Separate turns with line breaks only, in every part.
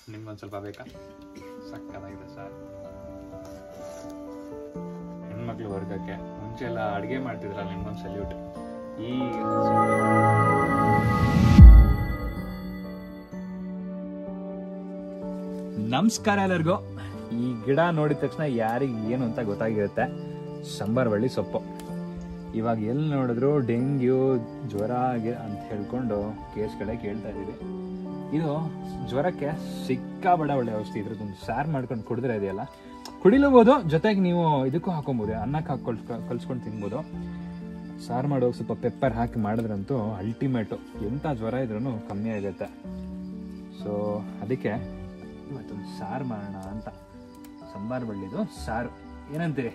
ನಿಮ್ಗೊಂದು ಸ್ವಲ್ಪ ಬೇಕಾ ಸಕ್ಕತ್ತಾಗಿದೆ ಸರ್ ಹೆಣ್ಮಕ್ಳು ವರ್ಗಕ್ಕೆ ಮುಂಚೆ ಎಲ್ಲ ಅಡುಗೆ ಮಾಡ್ತಿದ್ರಲ್ಲ ನಿಮ್ಗೊಂದು ಸಲ್ಯೂಟ್ ಈ ನಮಸ್ಕಾರ ಎಲ್ಲರಿಗೂ ಈ ಗಿಡ ನೋಡಿದ ತಕ್ಷಣ ಯಾರಿಗೆ ಏನು ಅಂತ ಗೊತ್ತಾಗಿರುತ್ತೆ ಸಂಬಾರ್ ಬಳ್ಳಿ ಸೊಪ್ಪು ಇವಾಗ ಎಲ್ಲಿ ನೋಡಿದ್ರು ಡೆಂಗ್ಯೂ ಜ್ವರ ಗಿ- ಅಂತ ಹೇಳ್ಕೊಂಡು ಕೇಸ್ಗಳೇ ಕೇಳ್ತಾ ಇದೀವಿ ಇದು ಜ್ವರಕ್ಕೆ ಸಿಕ್ಕಾಬಡ ಒಳ್ಳೆ ಔಷಧಿ ಇದ್ರದ್ದೊಂದು ಸಾರು ಮಾಡ್ಕೊಂಡು ಕುಡಿದ್ರೆ ಇದೆಯಲ್ಲ ಕುಡಿಲಬೋದು ಜೊತೆಗೆ ನೀವು ಇದಕ್ಕೂ ಹಾಕೊಬೋದು ಅನ್ನಕ್ಕೆ ಹಾಕೊಳ್ ಕಲ್ಸ್ಕೊಂಡು ತಿನ್ಬೋದು ಸಾರು ಮಾಡುವಾಗ ಸ್ವಲ್ಪ ಪೆಪ್ಪರ್ ಹಾಕಿ ಮಾಡಿದ್ರಂತೂ ಅಲ್ಟಿಮೇಟು ಎಂಥ ಜ್ವರ ಇದ್ರೂ ಕಮ್ಮಿ ಆಗುತ್ತೆ ಸೊ ಅದಕ್ಕೆ ಇವತ್ತೊಂದು ಸಾರು ಮಾಡೋಣ ಅಂತ ಸಂಬಾರ್ ಬಳ್ಳಿದು ಸಾರು ಏನಂತೀರಿ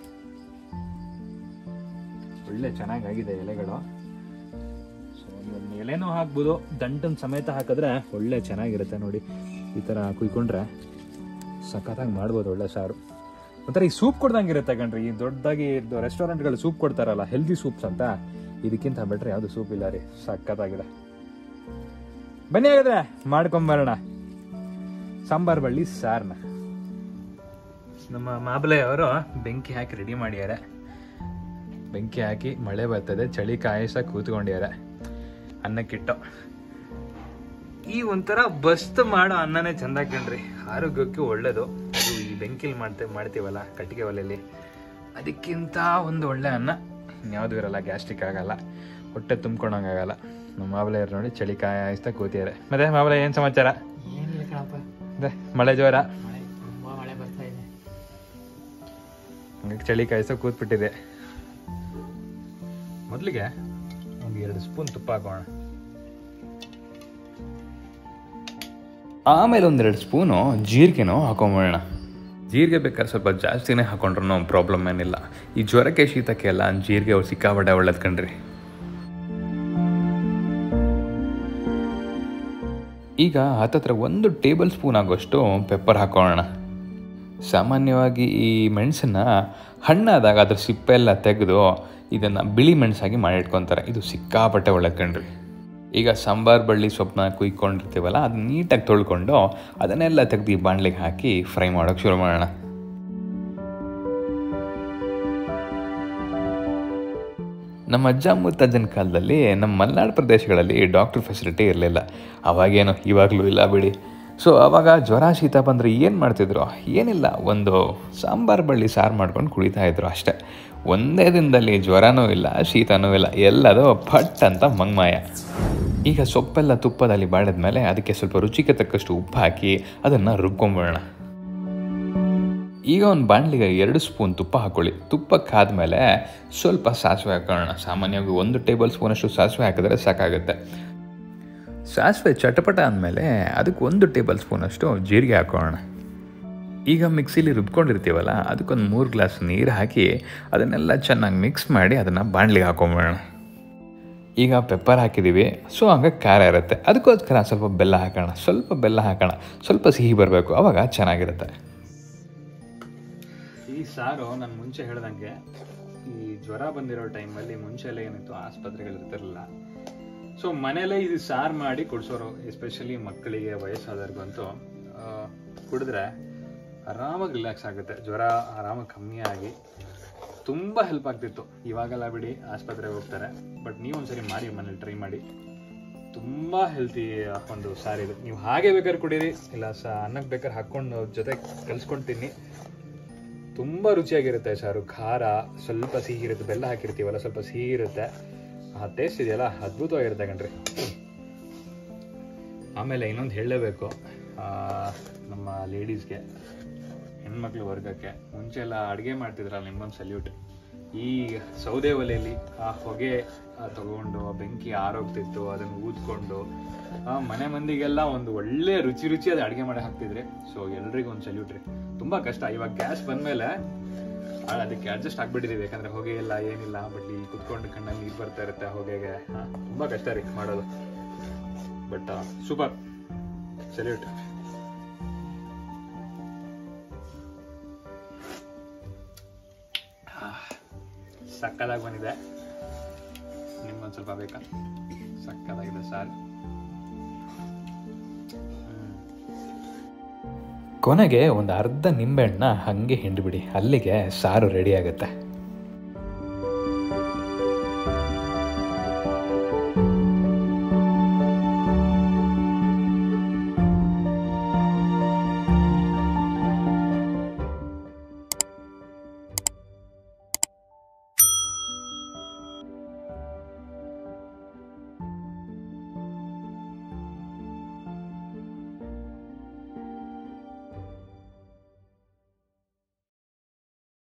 ಒಳ್ಳೆ ಚೆನ್ನಾಗಾಗಿದೆ ಎಲೆಗಳು ಸೊ ನೀವು ಎಲೆನೂ ಹಾಕ್ಬೋದು ದಂಟನ್ ಸಮೇತ ಹಾಕಿದ್ರೆ ಒಳ್ಳೆ ಚೆನ್ನಾಗಿರುತ್ತೆ ನೋಡಿ ಈ ಥರ ಕುಯ್ಕೊಂಡ್ರೆ ಸಖತ್ತಾಗಿ ಮಾಡ್ಬೋದು ಒಳ್ಳೆ ಸಾರು ಒಂಥರ ಈ ಸೂಪ್ ಕೊಡ್ದಂಗಿರುತ್ತೆ ಕಣ್ರಿ ಈ ದೊಡ್ಡದಾಗಿ ರೆಸ್ಟೋರೆಂಟ್ಗಳು ಸೂಪ್ ಕೊಡ್ತಾರಲ್ಲ ಹೆಲ್ದಿ ಸೂಪ್ಸ್ ಅಂತ ಇದಕ್ಕಿಂತ ಬೆಟ್ರೆ ಯಾವುದು ಸೂಪ್ ಇಲ್ಲ ರೀ ಸಖತ್ತಾಗಿದೆ ಬನ್ನಿ ಹಾಗಾದ್ರೆ ಮಾಡ್ಕೊಂಬರೋಣ ಸಾಂಬಾರ್ ಬಳ್ಳಿ ಸಾರ್ನ ನಮ್ಮ ಮಾಬಲೆ ಅವರು ಬೆಂಕಿ ಹಾಕಿ ರೆಡಿ ಮಾಡ್ಯಾರೆ ಬೆಂಕಿ ಹಾಕಿ ಮಳೆ ಬರ್ತದೆ ಚಳಿ ಕಾಯಿಸ ಕೂತ್ಕೊಂಡ್ಯಾರೆ ಅನ್ನಕ್ಕಿಟ್ಟು ಈ ಒಂಥರ ಬಸ್ತ್ ಮಾಡೋ ಅನ್ನನೇ ಚಂದ ಕಣ್ರಿ ಆರೋಗ್ಯಕ್ಕೆ ಒಳ್ಳೇದು ಅದು ಈ ಬೆಂಕಿಲಿ ಮಾಡ್ತೇವೆ ಮಾಡ್ತೀವಲ್ಲ ಕಟ್ಟಿಗೆ ಒಲೆಯಲ್ಲಿ ಅದಕ್ಕಿಂತ ಒಂದು ಒಳ್ಳೆ ಅನ್ನ ಯಾವುದು ಇರಲ್ಲ ಗ್ಯಾಸ್ಟ್ರಿಕ್ ಆಗಲ್ಲ ಹೊಟ್ಟೆ ತುಂಬ್ಕೊಂಡಂಗಾಗಲ್ಲ ನಮ್ಮ ಮಾವಲೆಯರು ನೋಡಿ ಚಳಿ ಕಾಯಿಸ್ತಾ ಕೂತಿದ್ದಾರೆ ಮತ್ತೆ ಮಾವಲೆ ಏನು ಸಮಾಚಾರ
ಏನಿಲ್ಲ ಕಣಪ್ಪ
ಅದೇ ಮಳೆ ಜೋರ
ಮಳೆ ತುಂಬಾ ಮಳೆ ಬರ್ತಾ ಇದೆ
ಹಂಗಾಗಿ ಚಳಿ ಕಾಯಿಸೋ ಕೂತ್ಬಿಟ್ಟಿದೆ ಮೊದಲಿಗೆ ಒಂದು ಎರಡು ಸ್ಪೂನ್ ತುಪ್ಪ ಹಾಕೋಣ ಆಮೇಲೆ ಒಂದೆರಡು ಸ್ಪೂನು ಜೀರಿಗೆನೂ ಹಾಕೊಂಬೋಣ ಜೀರಿಗೆ ಬೇಕಾದ್ರೆ ಸ್ವಲ್ಪ ಜಾಸ್ತಿನೇ ಹಾಕೊಂಡ್ರು ಪ್ರಾಬ್ಲಮ್ ಏನಿಲ್ಲ ಈ ಜ್ವರಕ್ಕೆ ಶೀತಕ್ಕೆ ಎಲ್ಲ ಜೀರಿಗೆ ಅವ್ರು ಸಿಕ್ಕಾಪಟ್ಟೆ ಒಳ್ಳೇದು ಕಣ್ರಿ ಈಗ ಹತ್ತತ್ರ ಒಂದು ಟೇಬಲ್ ಸ್ಪೂನ್ ಆಗೋಷ್ಟು ಪೆಪ್ಪರ್ ಹಾಕೋಣ ಸಾಮಾನ್ಯವಾಗಿ ಈ ಮೆಣಸನ್ನ ಹಣ್ಣಾದಾಗ ಅದ್ರ ಸಿಪ್ಪೆ ಎಲ್ಲ ತೆಗೆದು ಇದನ್ನು ಬಿಳಿ ಮೆಣಸಾಗಿ ಮಾಡಿಟ್ಕೊತಾರೆ ಇದು ಸಿಕ್ಕಾಪಟ್ಟೆ ಒಳ್ಳೆ ಕಣ್ರಿ ಈಗ ಸಾಂಬಾರ್ ಬಳ್ಳಿ ಸೊಪ್ಪನ್ನ ಕುಯ್ಕೊಂಡಿರ್ತೀವಲ್ಲ ಅದು ನೀಟಾಗಿ ತೊಳ್ಕೊಂಡು ಅದನ್ನೆಲ್ಲ ತೆಗೆದು ಈ ಬಾಣಲಿಗೆ ಹಾಕಿ ಫ್ರೈ ಮಾಡೋಕ್ಕೆ ಶುರು ಮಾಡೋಣ ನಮ್ಮ ಅಜ್ಜ ಮುತ್ತಜ್ಜನ ಕಾಲದಲ್ಲಿ ನಮ್ಮ ಮಲೆನಾಡು ಪ್ರದೇಶಗಳಲ್ಲಿ ಡಾಕ್ಟರ್ ಫೆಸಿಲಿಟಿ ಇರಲಿಲ್ಲ ಅವಾಗೇನು ಇವಾಗಲೂ ಇಲ್ಲ ಬಿಡಿ ಸೊ ಅವಾಗ ಜ್ವರ ಶೀತ ಬಂದರೆ ಏನು ಮಾಡ್ತಿದ್ರು ಏನಿಲ್ಲ ಒಂದು ಸಾಂಬಾರು ಬಳ್ಳಿ ಸಾರು ಮಾಡ್ಕೊಂಡು ಕುಡಿತಾ ಇದ್ರು ಅಷ್ಟೇ ಒಂದೇ ದಿನದಲ್ಲಿ ಜ್ವರನೂ ಇಲ್ಲ ಶೀತನೂ ಇಲ್ಲ ಎಲ್ಲದೂ ಪಟ್ ಅಂತ ಮಂಗ್ಮಾಯ ಈಗ ಸೊಪ್ಪೆಲ್ಲ ತುಪ್ಪದಲ್ಲಿ ಬಾಡಿದ್ಮೇಲೆ ಅದಕ್ಕೆ ಸ್ವಲ್ಪ ರುಚಿಗೆ ತಕ್ಕಷ್ಟು ಉಪ್ಪು ಹಾಕಿ ಅದನ್ನು ರುಬ್ಕೊಂಬಿಡೋಣ ಈಗ ಒಂದು ಬಾಣಲಿಗೆ ಎರಡು ಸ್ಪೂನ್ ತುಪ್ಪ ಹಾಕೊಳ್ಳಿ ತುಪ್ಪಕ್ಕಾದ್ಮೇಲೆ ಸ್ವಲ್ಪ ಸಾಸಿವೆ ಹಾಕೋಣ ಸಾಮಾನ್ಯವಾಗಿ ಒಂದು ಟೇಬಲ್ ಸ್ಪೂನಷ್ಟು ಸಾಸಿವೆ ಹಾಕಿದ್ರೆ ಸಾಕಾಗುತ್ತೆ ಸಾಸಿವೆ ಚಟಪಟ ಅಂದಮೇಲೆ ಅದಕ್ಕೆ ಒಂದು ಟೇಬಲ್ ಸ್ಪೂನಷ್ಟು ಜೀರಿಗೆ ಹಾಕೋಣ ಈಗ ಮಿಕ್ಸಿಲಿ ರುಬ್ಕೊಂಡಿರ್ತೀವಲ್ಲ ಅದಕ್ಕೊಂದು ಮೂರು ಗ್ಲಾಸ್ ನೀರು ಹಾಕಿ ಅದನ್ನೆಲ್ಲ ಚೆನ್ನಾಗಿ ಮಿಕ್ಸ್ ಮಾಡಿ ಅದನ್ನು ಬಾಣಲಿಗೆ ಹಾಕೊಂಬಿಡೋಣ ಈಗ ಪೆಪ್ಪರ್ ಹಾಕಿದ್ದೀವಿ ಸೊ ಹಂಗೆ ಖಾರ ಇರುತ್ತೆ ಅದಕ್ಕೋಸ್ಕರ ಸ್ವಲ್ಪ ಬೆಲ್ಲ ಹಾಕೋಣ ಸ್ವಲ್ಪ ಬೆಲ್ಲ ಹಾಕೋಣ ಸ್ವಲ್ಪ ಸಿಹಿ ಬರಬೇಕು ಆವಾಗ ಚೆನ್ನಾಗಿರುತ್ತೆ ಈ ಸಾರು ನಾನು ಮುಂಚೆ ಹೇಳ್ದಂಗೆ ಈ ಜ್ವರ ಬಂದಿರೋ ಟೈಮಲ್ಲಿ ಮುಂಚೆ ಎಲ್ಲ ಏನಿತ್ತು ಆಸ್ಪತ್ರೆಗಳು ಇರ್ತಿರಲಿಲ್ಲ ಸೊ ಮನೇಲೇ ಇದು ಸಾರು ಮಾಡಿ ಕುಡಿಸೋರು ಎಸ್ಪೆಷಲಿ ಮಕ್ಕಳಿಗೆ ವಯಸ್ಸಾದವ್ರಿಗಂತೂ ಆ, ಕುಡಿದ್ರೆ ಆರಾಮಾಗಿ ರಿಲ್ಯಾಕ್ಸ್ ಆಗುತ್ತೆ ಜ್ವರ ಆರಾಮಾಗಿ ಕಮ್ಮಿ ಆಗಿ ತುಂಬ ಹೆಲ್ಪ್ ಆಗ್ತಿತ್ತು ಇವಾಗೆಲ್ಲ ಬಿಡಿ ಆಸ್ಪತ್ರೆಗೆ ಹೋಗ್ತಾರೆ ಬಟ್ ನೀವು ಒಂದ್ಸರಿ ಮಾಡಿ ಮನೇಲಿ ಟ್ರೈ ಮಾಡಿ ತುಂಬ ಹೆಲ್ತಿ ಒಂದು ಸಾರು ಇದು ನೀವು ಹಾಗೆ ಬೇಕಾದ್ರೆ ಕುಡೀರಿ ಇಲ್ಲ ಸ ಅನ್ನಕ್ಕೆ ಬೇಕಾದ್ರೆ ಹಾಕ್ಕೊಂಡು ಜೊತೆ ಕಲ್ಸ್ಕೊಂಡು ತಿನ್ನಿ ತುಂಬ ರುಚಿಯಾಗಿರುತ್ತೆ ಸಾರು ಖಾರ ಸ್ವಲ್ಪ ಸಿಹಿ ಇರುತ್ತೆ ಬೆಲ್ಲ ಹಾಕಿರ್ತೀವಲ್ಲ ಸ್ವಲ್ಪ ಸಿಹಿ ಇರುತ್ತೆ ಆ ಟೇಸ್ಟ್ ಇದೆಯಲ್ಲ ಅದ್ಭುತವಾಗಿರುತ್ತೆ ಕಣ್ರಿ ಆಮೇಲೆ ಇನ್ನೊಂದು ಹೇಳಲೇಬೇಕು ನಮ್ಮ ಲೇಡೀಸ್ಗೆ ಹೆಣ್ಮಕ್ಳು ವರ್ಗಕ್ಕೆ ಮುಂಚೆ ಎಲ್ಲ ಅಡುಗೆ ಮಾಡ್ತಿದ್ರಲ್ಲ ನಿಮ್ಗೊಂದು ಸಲ್ಯೂಟ್ ಈ ಸೌದೆ ಒಲೆಯಲ್ಲಿ ಆ ಹೊಗೆ ಆ, ತಗೊಂಡು ಆ ಬೆಂಕಿ ಆರೋಗ್ತಿತ್ತು ಅದನ್ನು ಊದ್ಕೊಂಡು ಆ ಮನೆ ಮಂದಿಗೆಲ್ಲ ಒಂದು ಒಳ್ಳೆ ರುಚಿ ರುಚಿಯಾದ ಅಡುಗೆ ಮಾಡಿ ಹಾಕ್ತಿದ್ರಿ ಸೊ ಎಲ್ರಿಗೂ ಒಂದು ಸಲ್ಯೂಟ್ ರೀ ತುಂಬ ಕಷ್ಟ ಇವಾಗ ಗ್ಯಾಸ್ ಬಂದಮೇಲೆ ಅದಕ್ಕೆ ಅಡ್ಜಸ್ಟ್ ಆಗ್ಬಿಟ್ಟಿದೀವಿ ಯಾಕಂದ್ರೆ ಹೊಗೆ ಇಲ್ಲ ಏನಿಲ್ಲ ಬಟ್ ಈ ಕುತ್ಕೊಂಡು ಕಣ್ಣಲ್ಲಿ ನೀರು ಬರ್ತಾ ಇರುತ್ತೆ ಆ ಹೊಗೆಗೆ ಹಾ, ತುಂಬಾ ಕಷ್ಟ ರೀ ಮಾಡೋದು ಬಟ್ ಸೂಪರ್ ಸಲ್ಯೂಟ್ ಸಕ್ಕದಾಗಿ ಬಂದಿದೆ ನಿಮ್ಗೊಂದು ಸ್ವಲ್ಪ ಬೇಕಾ ಸಕ್ಕದಾಗಿದೆ ಸಾರ್ ಕೊನೆಗೆ ಒಂದು ಅರ್ಧ ನಿಂಬೆಹಣ್ಣ ಹಾಗೆ ಹಿಂಡಿಬಿಡಿ ಅಲ್ಲಿಗೆ ಸಾರು ರೆಡಿ ಆಗುತ್ತೆ